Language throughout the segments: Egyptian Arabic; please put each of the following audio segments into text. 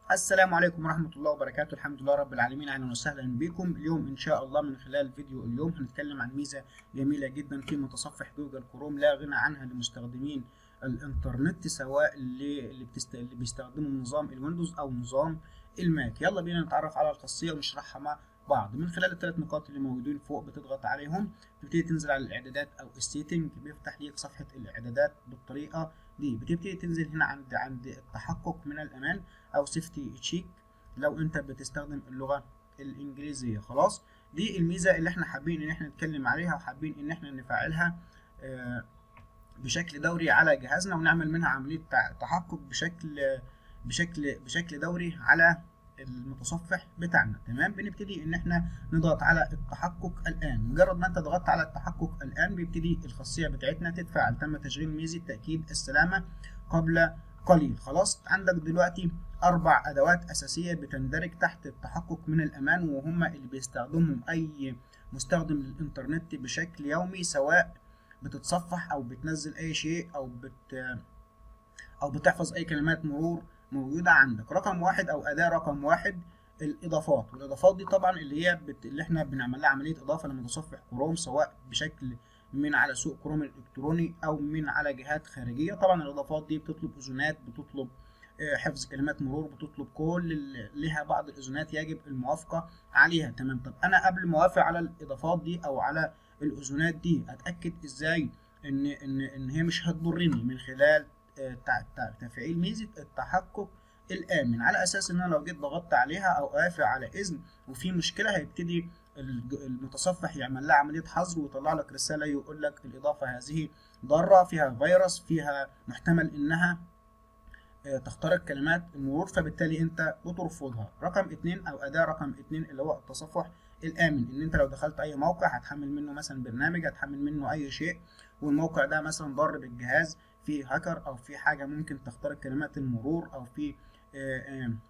السلام عليكم ورحمة الله وبركاته الحمد لله رب العالمين أهلا وسهلا بكم اليوم إن شاء الله من خلال فيديو اليوم هنتكلم عن ميزة جميلة جدا في متصفح جوجل كروم لا غنى عنها لمستخدمين الإنترنت سواء اللي اللي, بتست... اللي بيستخدموا نظام الويندوز أو نظام الماك يلا بينا نتعرف على الخاصية ونشرحها مع بعض من خلال الثلاث نقاط اللي موجودين فوق بتضغط عليهم تبتدي تنزل على الإعدادات أو السيتنج بيفتح ليك صفحة الإعدادات بالطريقة دي بتبتدي تنزل هنا عند عند التحقق من الأمان او سيفتي تشيك لو انت بتستخدم اللغه الانجليزيه خلاص دي الميزه اللي احنا حابين ان احنا نتكلم عليها وحابين ان احنا نفعلها بشكل دوري على جهازنا ونعمل منها عمليه تحقق بشكل بشكل بشكل دوري على المتصفح بتاعنا تمام بنبتدي ان احنا نضغط على التحقق الان مجرد ما انت ضغطت على التحقق الان بيبتدي الخاصيه بتاعتنا تتفعل تم تشغيل ميزه تاكيد السلامه قبل قليل خلاص عندك دلوقتي اربع ادوات اساسيه بتندرج تحت التحقق من الامان وهم اللي بيستخدمهم اي مستخدم للانترنت بشكل يومي سواء بتتصفح او بتنزل اي شيء او بت او بتحفظ اي كلمات مرور موجوده عندك رقم واحد او اداه رقم واحد الاضافات والاضافات دي طبعا اللي هي بت... اللي احنا بنعمل لها عمليه اضافه لمتصفح كروم سواء بشكل من على سوق كروم الالكتروني او من على جهات خارجيه طبعا الاضافات دي بتطلب اذونات بتطلب حفظ كلمات مرور بتطلب كل لها بعض الاذونات يجب الموافقه عليها تمام طب انا قبل ما اوافق على الاضافات دي او على الاذونات دي اتاكد ازاي ان ان ان هي مش هتضرني من خلال تفعيل ميزه التحقق الامن على اساس ان انا لو جيت ضغطت عليها او اوافق على اذن وفي مشكله هيبتدي المتصفح يعمل لها عمليه حظر ويطلع لك رساله يقول لك الاضافه هذه ضاره فيها فيروس فيها محتمل انها تخترق كلمات المرور فبالتالي انت بترفضها رقم اتنين او اداه رقم اتنين اللي هو التصفح الامن ان انت لو دخلت اي موقع هتحمل منه مثلا برنامج هتحمل منه اي شيء والموقع ده مثلا ضر بالجهاز في هاكر او في حاجه ممكن تخترق كلمات المرور او في آآ آآ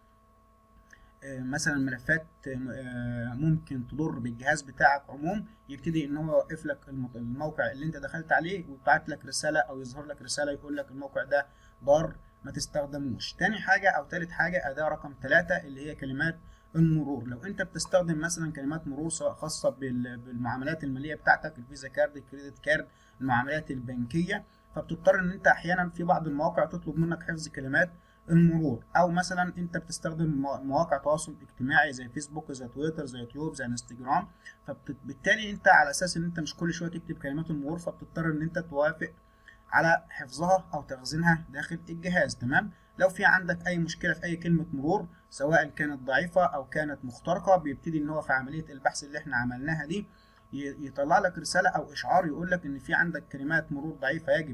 مثلا ملفات ممكن تضر بالجهاز بتاعك عموم يبتدي ان هو يوقف لك الموقع اللي انت دخلت عليه ويبعت لك رساله او يظهر لك رساله يقول لك الموقع ده ضار ما تستخدموش تاني حاجه او تالت حاجه اداه رقم ثلاثة اللي هي كلمات المرور لو انت بتستخدم مثلا كلمات مرور سواء خاصه بالمعاملات الماليه بتاعتك الفيزا كارد الكريدت كارد المعاملات البنكيه فبتضطر ان انت احيانا في بعض المواقع تطلب منك حفظ كلمات المرور او مثلا انت بتستخدم مواقع تواصل اجتماعي زي فيسبوك زي تويتر زي يوتيوب زي انستجرام فبالتالي انت على اساس ان انت مش كل شويه تكتب كلمات المرور فبتضطر ان انت توافق على حفظها او تخزينها داخل الجهاز تمام لو في عندك اي مشكله في اي كلمه مرور سواء كانت ضعيفه او كانت مخترقه بيبتدي ان هو في عمليه البحث اللي احنا عملناها دي يطلع لك رساله او اشعار يقول لك ان في عندك كلمات مرور ضعيفه يجب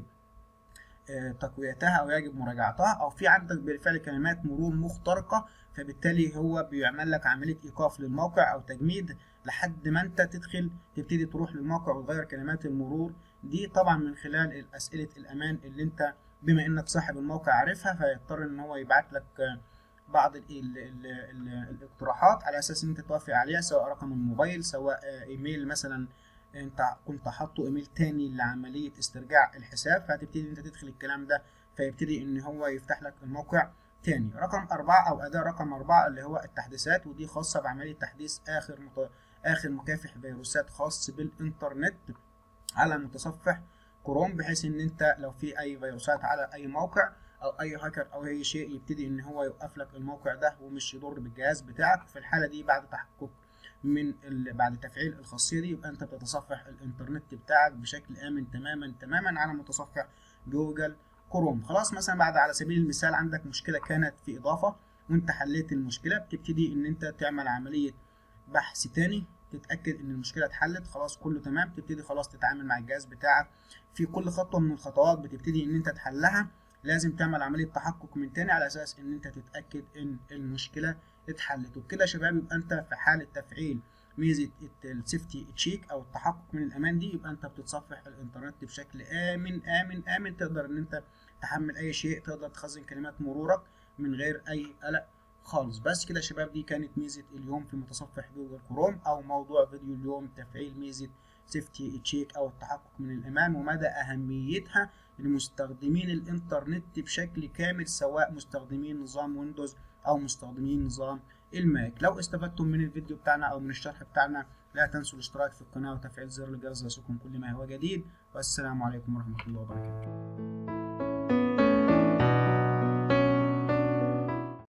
تقويتها او يجب مراجعتها او في عندك بالفعل كلمات مرور مخترقه فبالتالي هو بيعمل لك عمليه ايقاف للموقع او تجميد لحد ما انت تدخل تبتدي تروح للموقع وتغير كلمات المرور دي طبعا من خلال اسئله الامان اللي انت بما انك صاحب الموقع عارفها فيضطر ان هو يبعت لك بعض ال ال ال ال الاقتراحات على اساس ان انت توافق عليها سواء رقم الموبايل سواء ايميل مثلا انت كنت حاطه ايميل تاني لعمليه استرجاع الحساب فهتبتدي انت تدخل الكلام ده فيبتدي ان هو يفتح لك الموقع تاني رقم أربعة أو أداة رقم أربعة اللي هو التحديثات ودي خاصة بعملية تحديث آخر مت... آخر مكافح فيروسات خاص بالإنترنت على متصفح كروم بحيث إن أنت لو في أي فيروسات على أي موقع أو أي هاكر أو أي شيء يبتدي إن هو يوقف لك الموقع ده ومش يضر بالجهاز بتاعك في الحالة دي بعد تحقق من بعد تفعيل الخاصيه دي يبقى انت بتتصفح الانترنت بتاعك بشكل امن تماما تماما على متصفح جوجل كروم خلاص مثلا بعد على سبيل المثال عندك مشكله كانت في اضافه وانت حليت المشكله بتبتدي ان انت تعمل عمليه بحث تاني تتاكد ان المشكله اتحلت خلاص كله تمام تبتدي خلاص تتعامل مع الجهاز بتاعك في كل خطوه من الخطوات بتبتدي ان انت تحلها لازم تعمل عمليه تحقق من تاني على اساس ان انت تتاكد ان المشكله اتحلت وبكده يا شباب يبقى انت في حاله تفعيل ميزه السيفتي تشيك او التحقق من الامان دي يبقى انت بتتصفح الانترنت بشكل امن امن امن تقدر ان انت تحمل اي شيء تقدر تخزن كلمات مرورك من غير اي قلق خالص بس كده يا شباب دي كانت ميزه اليوم في متصفح جوجل كروم او موضوع فيديو اليوم تفعيل ميزه سيفتي تشيك او التحقق من الامان ومدى اهميتها لمستخدمين الانترنت بشكل كامل سواء مستخدمين نظام ويندوز او مستخدمين نظام الماك لو استفدتم من الفيديو بتاعنا او من الشرح بتاعنا لا تنسوا الاشتراك في القناه وتفعيل زر الجرس ليصلكم كل ما هو جديد والسلام عليكم ورحمه الله وبركاته